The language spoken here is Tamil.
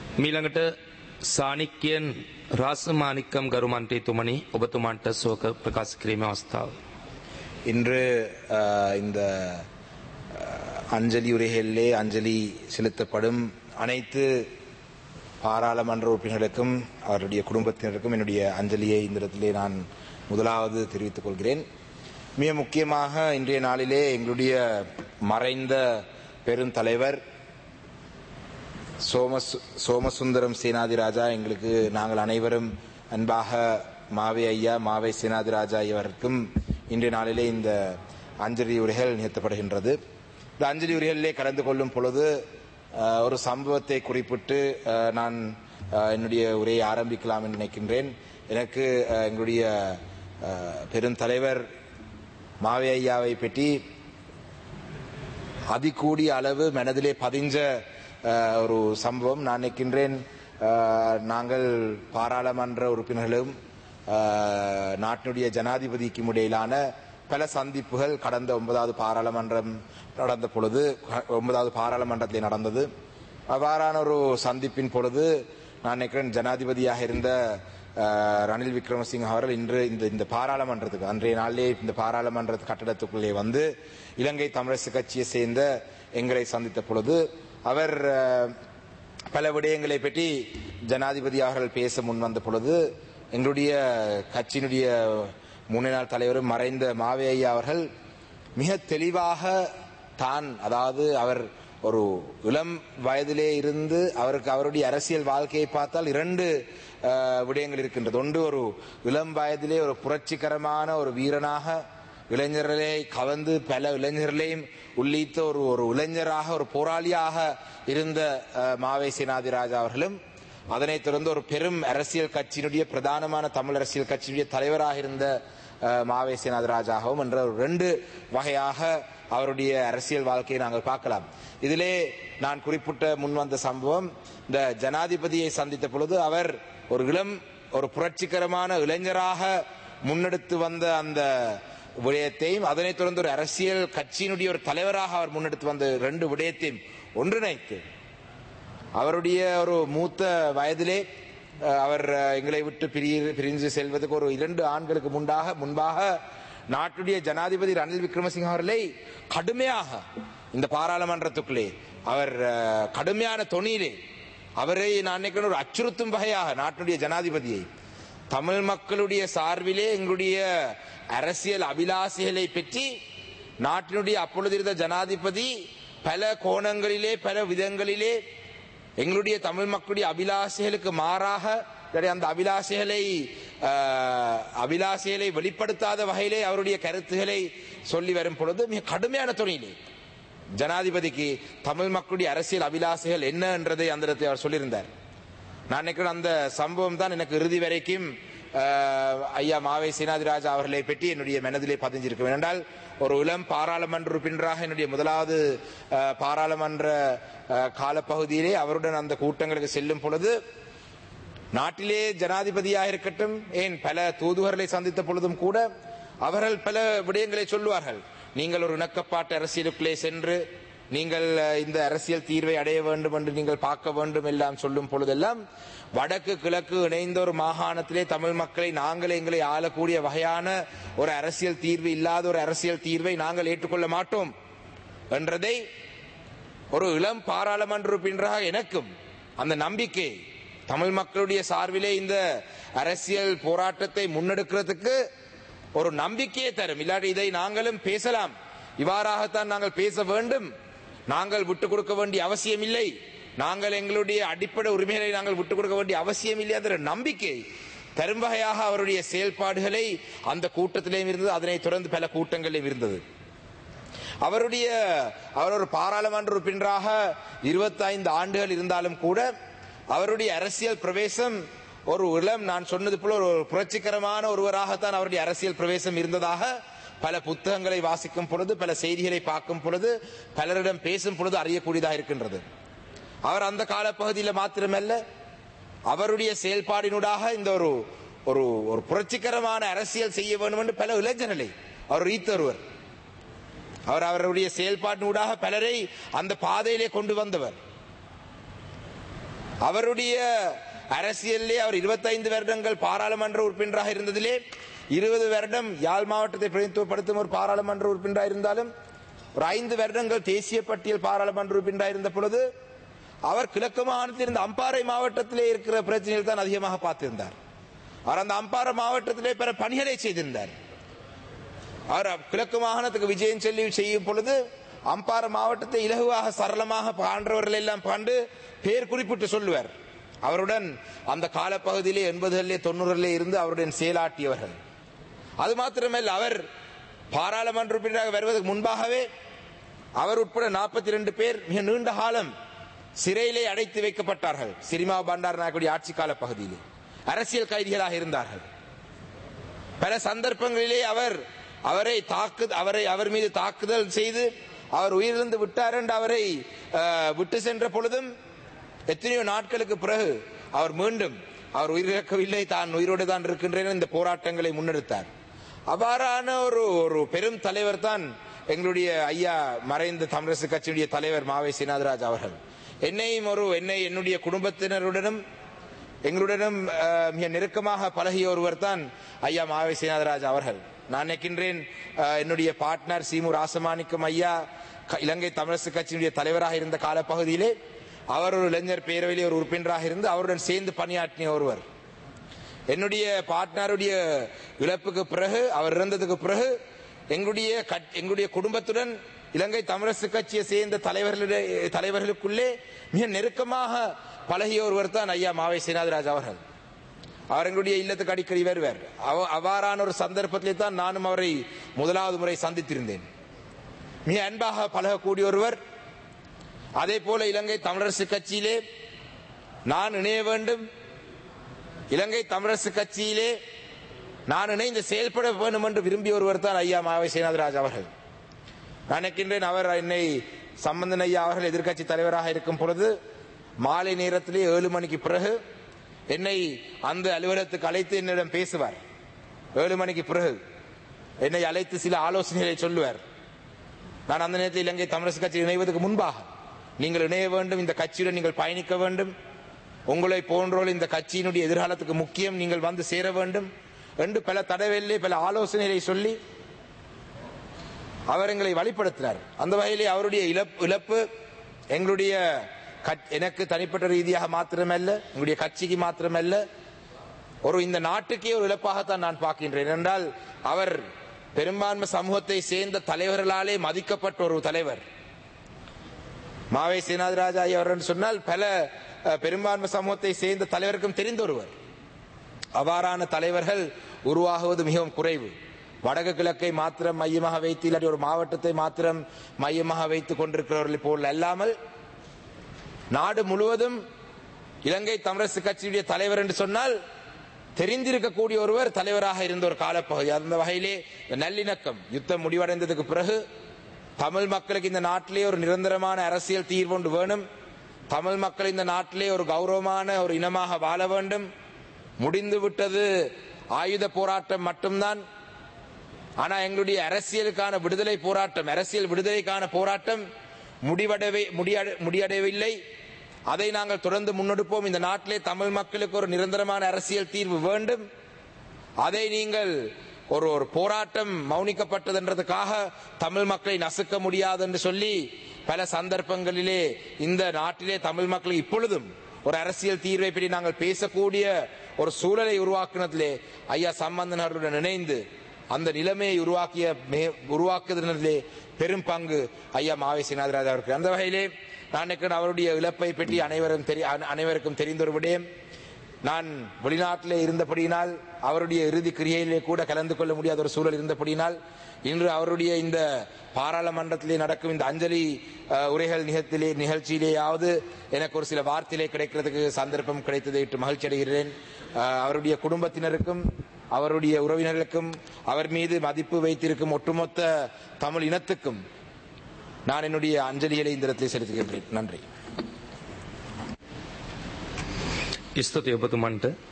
මීළඟට සානික්‍යයන් රාසමානික්කම් ගරුමන්ටේතුමනි ඔබතුමන්ට සෝක ප්‍රකාශ කිරීම අවස්ථාව. இன்று அஹ், இந்த அஹ், அஞ்சலி உரைகளிலே அஞ்சலி செலுத்தப்படும் அனைத்து பாராளுமன்ற உறுப்பினர்களுக்கும் அவருடைய குடும்பத்தினருக்கும் என்னுடைய அஞ்சலியை இந்த இடத்திலே நான் முதலாவது தெரிவித்துக் கொள்கிறேன் மிக முக்கியமாக இன்றைய நாளிலே எங்களுடைய மறைந்த பெருந்தலைவர் சோமசு சோமசுந்தரம் சேனாதிராஜா எங்களுக்கு நாங்கள் அனைவரும் அன்பாக மாவே ஐயா மாவை சேனாதிராஜா இவருக்கும் இன்றைய நாளிலே இந்த அஞ்சலி உரைகள் நிகழ்த்தப்படுகின்றது இந்த அஞ்சலி உரைகளிலே கலந்து கொள்ளும் பொழுது அஹ், ஒரு சம்பவத்தை குறிப்பிட்டு அஹ், நான் அஹ், என்னுடைய உரையை ஆரம்பிக்கலாம் என்று நினைக்கின்றேன் எனக்கு அஹ், எங்களுடைய அஹ், பெருந்தலைவர் மாவே ஐயாவை பற்றி அதிகூடிய அளவு மனதிலே பதிஞ்ச அஹ், ஒரு சம்பவம் நான் நினைக்கின்றேன் அஹ், நாங்கள் பாராளுமன்ற உறுப்பினர்களும் அஹ், நாட்டினுடைய ஜனாதிபதிக்கும் இடையிலான பல சந்திப்புகள் கடந்த ஒன்பதாவது பாராளுமன்றம் நடந்த பொழுது ஒன்பதாவது பாராளுமன்றத்தில் நடந்தது அவ்வாறான ஒரு சந்திப்பின் பொழுது நான் நினைக்கிறேன் ஜனாதிபதியாக இருந்த அஹ், ரணில் விக்ரமசிங்க அவர்கள் இன்று இந்த இந்த பாராளுமன்றத்துக்கு அன்றைய நாளிலே இந்த பாராளுமன்ற கட்டடத்துக்குள்ளே வந்து இலங்கை தமிழரசு கட்சியை சேர்ந்த எங்களை சந்தித்த பொழுது அவர் அஹ், பல விடயங்களை பற்றி ஜனாதிபதி அவர்கள் பேச முன் வந்த பொழுது எங்களுடைய கட்சியினுடைய முன்னாள் தலைவரும் மறைந்த மாவே ஐயா அவர்கள் மிக தெளிவாக தான் அதாவது அவர் ஒரு இளம் வயதிலே இருந்து அவருக்கு அவருடைய அரசியல் வாழ்க்கையை பார்த்தால் இரண்டு அஹ், விடயங்கள் இருக்கின்றது ஒன்று ஒரு இளம் வயதிலே ஒரு புரட்சிகரமான ஒரு வீரனாக இளைஞர்களை கவர்ந்து பல இளைஞர்களையும் உள்ளித்த ஒரு ஒரு இளைஞராக ஒரு போராளியாக இருந்த அஹ், மாவை சேனாதிராஜா அவர்களும் அதனைத் தொடர்ந்து ஒரு பெரும் அரசியல் கட்சியினுடைய பிரதானமான தமிழ் அரசியல் கட்சியினுடைய தலைவராக இருந்த அஹ், மாவை சேனாதிராஜாகவும் என்ற ஒரு ரெண்டு வகையாக அவருடைய அரசியல் வாழ்க்கையை நாங்கள் பார்க்கலாம் இதிலே நான் குறிப்பிட்ட முன்வந்த சம்பவம் இந்த ஜனாதிபதியை சந்தித்த பொழுது அவர் ஒரு இளம் ஒரு புரட்சிகரமான இளைஞராக முன்னெடுத்து வந்த அந்த விடயத்தையும் அதனைத் தொடர்ந்து ஒரு அரசியல் கட்சியினுடைய ஒரு தலைவராக அவர் முன்னெடுத்து வந்த ரெண்டு விடயத்தையும் ஒன்றிணைத்து அவருடைய ஒரு மூத்த வயதிலே அஹ், அவர் அஹ், எங்களை விட்டு பிரி- பிரிஞ்சு செல்வதற்கு ஒரு இரண்டு ஆண்களுக்கு முன்பாக முன்பாக நாட்டுடைய ஜனாதிபதி ரணில் விக்ரமசிங்க அவர்களை கடுமையாக இந்த பாராளுமன்றத்துக்குள்ளே அவர் அஹ், கடுமையான தொனியிலே அவரை நான் நினைக்கிறேன் ஒரு அச்சுறுத்தும் வகையாக நாட்டுடைய ஜனாதிபதியை தமிழ் மக்களுடைய சார்பிலே எங்களுடைய அரசியல் அபிலாசிகளை பற்றி நாட்டினுடைய அப்பொழுது இருந்த ஜனாதிபதி பல கோணங்களிலே பல விதங்களிலே எங்களுடைய தமிழ் மக்களுடைய அபிலாசைகளுக்கு மாறாக இல்லாட்டி அந்த அபிலாசைகளை ஆஹ், அபிலாசைகளை வெளிப்படுத்தாத வகையிலே அவருடைய கருத்துக்களை சொல்லி வரும் பொழுது மிக கடுமையான துணியிலே ஜனாதிபதிக்கு தமிழ் மக்களுடைய அரசியல் அபிலாசைகள் என்ன என்றதை அந்த இடத்தில் அவர் சொல்லியிருந்தார் நான் நினைக்கிறேன் அந்த சம்பவம் தான் எனக்கு இறுதி வரைக்கும் ஆஹ், ஐயா மாவை சீனாதிராஜா அவர்களை பற்றி என்னுடைய மனதிலே பதிஞ்சிருக்கும் ஏனென்றால் ஒரு இளம் பாராளுமன்ற உறுப்பினராக என்னுடைய முதலாவது ஆஹ், பாராளுமன்ற ஆஹ், காலப்பகுதியிலே அவருடன் அந்த கூட்டங்களுக்கு செல்லும் பொழுது நாட்டிலே ஜனாதிபதியாக இருக்கட்டும் ஏன் பல தூதுவர்களை சந்தித்த பொழுதும் கூட அவர்கள் பல விடயங்களை சொல்லுவார்கள் நீங்கள் ஒரு இணக்கப்பாட்டு அரசியலுக்குள்ளே சென்று நீங்கள் அஹ், இந்த அரசியல் தீர்வை அடைய வேண்டும் என்று நீங்கள் பார்க்க வேண்டும் எல்லாம் சொல்லும் பொழுதெல்லாம் வடக்கு கிழக்கு இணைந்த ஒரு மாகாணத்திலே தமிழ் மக்களை நாங்களே எங்களை ஆளக்கூடிய வகையான ஒரு அரசியல் தீர்வு இல்லாத ஒரு அரசியல் தீர்வை நாங்கள் ஏற்றுக்கொள்ள மாட்டோம் என்றதை ஒரு இளம் பாராளுமன்ற உறுப்பினராக எனக்கும் அந்த நம்பிக்கை தமிழ் மக்களுடைய சார்பிலே இந்த அரசியல் போராட்டத்தை முன்னெடுக்கிறதுக்கு ஒரு நம்பிக்கையை தரும் இல்லாட்டி இதை நாங்களும் பேசலாம் இவ்வாறாகத்தான் நாங்கள் பேச வேண்டும் நாங்கள் விட்டுக் கொடுக்க வேண்டிய அவசியம் இல்லை நாங்கள் எங்களுடைய அடிப்படை உரிமைகளை நாங்கள் விட்டுக் கொடுக்க வேண்டிய அவசியம் இல்லை என்ற நம்பிக்கை தரும் வகையாக அவருடைய செயல்பாடுகளை அந்த கூட்டத்திலேயும் இருந்தது அதனைத் தொடர்ந்து பல கூட்டங்களிலும் இருந்தது அவருடைய அவர் ஒரு பாராளுமன்ற உறுப்பினராக 25 ஆண்டுகள் இருந்தாலும் கூட அவருடைய அரசியல் பிரவேசம் ஒரு இளம் நான் சொன்னது போல ஒரு புரட்சிகரமான ஒருவராகத்தான் அவருடைய அரசியல் பிரவேசம் இருந்ததாக பல புத்தகங்களை வாசிக்கும் பொழுது பல செய்திகளை பார்க்கும் பொழுது பலரிடம் பேசும் பொழுது அறியக்கூடியதாக இருக்கின்றது அவர் அந்த காலப்பகுதியில் மாத்திரமல்ல அவருடைய செயல்பாடினூடாக இந்த ஒரு ஒரு ஒரு புரட்சிகரமான அரசியல் செய்ய வேண்டும் என்று பல இளைஞர்களை அவர் ஈர்த்த ஒருவர் அவர் அவருடைய செயல்பாட்டினூடாக பலரை அந்த பாதையிலே கொண்டு வந்தவர் அவருடைய அரசியலிலே அவர் 25 வருடங்கள் பாராளுமன்ற உறுப்பினராக இருந்ததிலே இருபது வருடம் யாழ் மாவட்டத்தை பிரதிநிதித்துவப்படுத்தும் ஒரு பாராளுமன்ற உறுப்பினராக இருந்தாலும் ஒரு ஐந்து வருடங்கள் தேசிய பட்டியல் பாராளுமன்ற உறுப்பினராக இருந்த பொழுது அவர் கிழக்கு மாகாணத்தில் இருந்த அம்பாறை மாவட்டத்திலே இருக்கிற பிரச்சனைகள் தான் அதிகமாக பார்த்திருந்தார் அவர் அந்த அம்பாறை மாவட்டத்திலே பிற பணிகளை செய்திருந்தார் அவர் கிழக்கு மாகாணத்துக்கு விஜயம் சொல்லி செய்யும் பொழுது அம்பாறை மாவட்டத்தை இலகுவாக சரளமாக பாண்டவர்கள் எல்லாம் பாண்டு பேர் குறிப்பிட்டு சொல்லுவார் அவருடன் அந்த காலப்பகுதியிலே எண்பதுகளிலே தொண்ணூறுகளிலே இருந்து அவருடன் செயலாட்டியவர்கள் அது மாத்திரமல்ல அவர் பாராளுமன்ற உறுப்பினராக வருவதற்கு முன்பாகவே அவர் உட்பட நாற்பத்தி ரெண்டு பேர் மிக நீண்ட காலம் சிறையிலே அடைத்து வைக்கப்பட்டார்கள் சிரிமா பண்டார் நாயக்குடி ஆட்சி கால பகுதியிலே அரசியல் கைதிகளாக இருந்தார்கள் பல சந்தர்ப்பங்களிலே அவர் அவரை தாக்கு அவரை அவர் மீது தாக்குதல் செய்து அவர் உயிரிழந்து விட்டார் என்று அவரை அஹ், விட்டு சென்ற பொழுதும் எத்தனையோ நாட்களுக்கு பிறகு அவர் மீண்டும் அவர் உயிரிழக்கவில்லை தான் உயிரோடு தான் இருக்கின்றேன் இந்த போராட்டங்களை முன்னெடுத்தார் அவ்வாறான ஒரு ஒரு பெரும் தலைவர் தான் எங்களுடைய ஐயா மறைந்த தமிழரசு கட்சியுடைய தலைவர் மாவை சீனாதராஜ் அவர்கள் என்னையும் ஒரு என்னை என்னுடைய குடும்பத்தினருடனும் எங்களுடனும் அஹ், மிக நெருக்கமாக பழகிய ஒருவர் தான் ஐயா மாவை சீனாதராஜ் அவர்கள் நான் நினைக்கின்றேன் அஹ், என்னுடைய பார்ட்னர் சீமு ராசமாணிக்கம் ஐயா க- இலங்கை தமிழரசு கட்சியினுடைய தலைவராக இருந்த காலப்பகுதியிலே அவர் ஒரு இளைஞர் பேரவையிலே ஒரு உறுப்பினராக இருந்து அவருடன் சேர்ந்து பணியாற்றிய ஒருவர் என்னுடைய பார்ட்னருடைய இழப்புக்கு பிறகு அவர் இறந்ததுக்கு பிறகு எங்களுடைய கட்- எங்களுடைய குடும்பத்துடன் இலங்கை தமிழரசு கட்சியை சேர்ந்த தலைவர்களுடைய தலைவர்களுக்குள்ளே மிக நெருக்கமாக பழகிய ஒருவர் தான் ஐயா மாவை சீனாதிராஜ் அவர்கள் அவர் எங்களுடைய இல்லத்துக்கு அடிக்கடி வருவார் அவ- அவ்வாறான ஒரு சந்தர்ப்பத்திலே தான் நானும் அவரை முதலாவது முறை சந்தித்திருந்தேன் மிக அன்பாக பழகக்கூடிய ஒருவர் அதே போல இலங்கை தமிழரசு கட்சியிலே நான் இணைய வேண்டும் இலங்கை தமிழரசு கட்சியிலே நான் இணைந்து செயல்பட வேண்டும் என்று விரும்பிய ஒருவர் தான் ஐயா மாவை சேனாதிராஜ் அவர்கள் நான் நினைக்கின்றேன் அவர் என்னை சம்பந்தன் ஐயா அவர்கள் எதிர்க்கட்சி தலைவராக இருக்கும் பொழுது மாலை நேரத்திலே ஏழு மணிக்கு பிறகு என்னை அந்த அலுவலகத்துக்கு அழைத்து என்னிடம் பேசுவார் ஏழு மணிக்கு பிறகு என்னை அழைத்து சில ஆலோசனைகளை சொல்லுவார் நான் அந்த நேரத்தில் இலங்கை தமிழரசு கட்சி இணைவதற்கு முன்பாக நீங்கள் இணைய வேண்டும் இந்த கட்சியுடன் நீங்கள் பயணிக்க வேண்டும் உங்களை போன்றோர் இந்த கட்சியினுடைய எதிர்காலத்துக்கு முக்கியம் நீங்கள் வந்து சேர வேண்டும் என்று பல தடவையிலே பல ஆலோசனைகளை சொல்லி அவர் எங்களை வழிப்படுத்தினார் அந்த வகையிலே அவருடைய இழப்பு இழப்பு எங்களுடைய கட்- எனக்கு தனிப்பட்ட ரீதியாக மாத்திரமல்ல எங்களுடைய கட்சிக்கு மாத்திரமல்ல ஒரு இந்த நாட்டுக்கே ஒரு இழப்பாகத்தான் நான் பார்க்கின்றேன் என்றால் அவர் பெரும்பான்மை சமூகத்தை சேர்ந்த தலைவர்களாலே மதிக்கப்பட்ட ஒரு தலைவர் மாவை சீனாதிராஜா அவர் சொன்னால் பல அஹ், பெரும்பான்மை சமூகத்தை சேர்ந்த தலைவருக்கும் தெரிந்த ஒருவர் அவ்வாறான தலைவர்கள் உருவாகுவது மிகவும் குறைவு வடக்கு கிழக்கை மாத்திரம் மையமாக வைத்து இல்லாட்டி ஒரு மாவட்டத்தை மாத்திரம் மையமாக வைத்துக் கொண்டிருக்கிறவர்கள் போல் அல்லாமல் நாடு முழுவதும் இலங்கை தமிழரசு கட்சியுடைய தலைவர் என்று சொன்னால் தெரிந்திருக்கக்கூடிய ஒருவர் தலைவராக இருந்த ஒரு காலப்பகுதி அந்த வகையிலே நல்லிணக்கம் யுத்தம் முடிவடைந்ததுக்கு பிறகு தமிழ் மக்களுக்கு இந்த நாட்டிலே ஒரு நிரந்தரமான அரசியல் தீர்வு ஒன்று வேணும் தமிழ் மக்கள் இந்த நாட்டிலே ஒரு கௌரவமான ஒரு இனமாக வாழ வேண்டும் முடிந்து விட்டது ஆயுத போராட்டம் மட்டும்தான் ஆனா எங்களுடைய அரசியலுக்கான விடுதலை போராட்டம் அரசியல் விடுதலைக்கான போராட்டம் முடிவடவே முடியட- முடியடையவில்லை அதை நாங்கள் தொடர்ந்து முன்னெடுப்போம் இந்த நாட்டிலே தமிழ் மக்களுக்கு ஒரு நிரந்தரமான அரசியல் தீர்வு வேண்டும் அதை நீங்கள் ஒரு ஒரு போராட்டம் மௌனிக்கப்பட்டதுன்றதுக்காக தமிழ் மக்களை நசுக்க முடியாது என்று சொல்லி பல சந்தர்ப்பங்களிலே இந்த நாட்டிலே தமிழ் மக்கள் இப்பொழுதும் ஒரு அரசியல் தீர்வை பற்றி நாங்கள் பேசக்கூடிய ஒரு சூழலை உருவாக்குனதிலே ஐயா சம்பந்தன் அவர்களுடன் இணைந்து அந்த நிலைமையை உருவாக்கிய மே- உருவாக்குவதிலே பெரும் பங்கு ஐயா மாவை சீனாதிராஜ் அவருக்கு அந்த வகையிலே நான் நினைக்கிறேன் அவருடைய இழப்பை பற்றி அனைவரும் தெரி அன- அனைவருக்கும் தெரிந்த ஒரு விடயம் நான் வெளிநாட்டிலே இருந்தபடியினால் அவருடைய இறுதி கிரியையிலே கூட கலந்து கொள்ள முடியாத ஒரு சூழல் இருந்தபடியினால் இன்று அவருடைய இந்த பாராளுமன்றத்திலே நடக்கும் இந்த அஞ்சலி அஹ், உரைகள் நிகழ்த்திலே நிகழ்ச்சியிலேயாவது எனக்கு ஒரு சில வார்த்தையிலே கிடைக்கிறதுக்கு சந்தர்ப்பம் கிடைத்ததை இட்டு மகிழ்ச்சி அடைகிறேன் அஹ், அவருடைய குடும்பத்தினருக்கும் அவருடைய உறவினர்களுக்கும் அவர் மீது மதிப்பு வைத்திருக்கும் ஒட்டுமொத்த தமிழ் இனத்துக்கும் நான் என்னுடைய அஞ்சலிகளை இந்த இடத்திலே செலுத்துகின்றேன் நன்றி ස්තුතිය ඔබතුමන්ට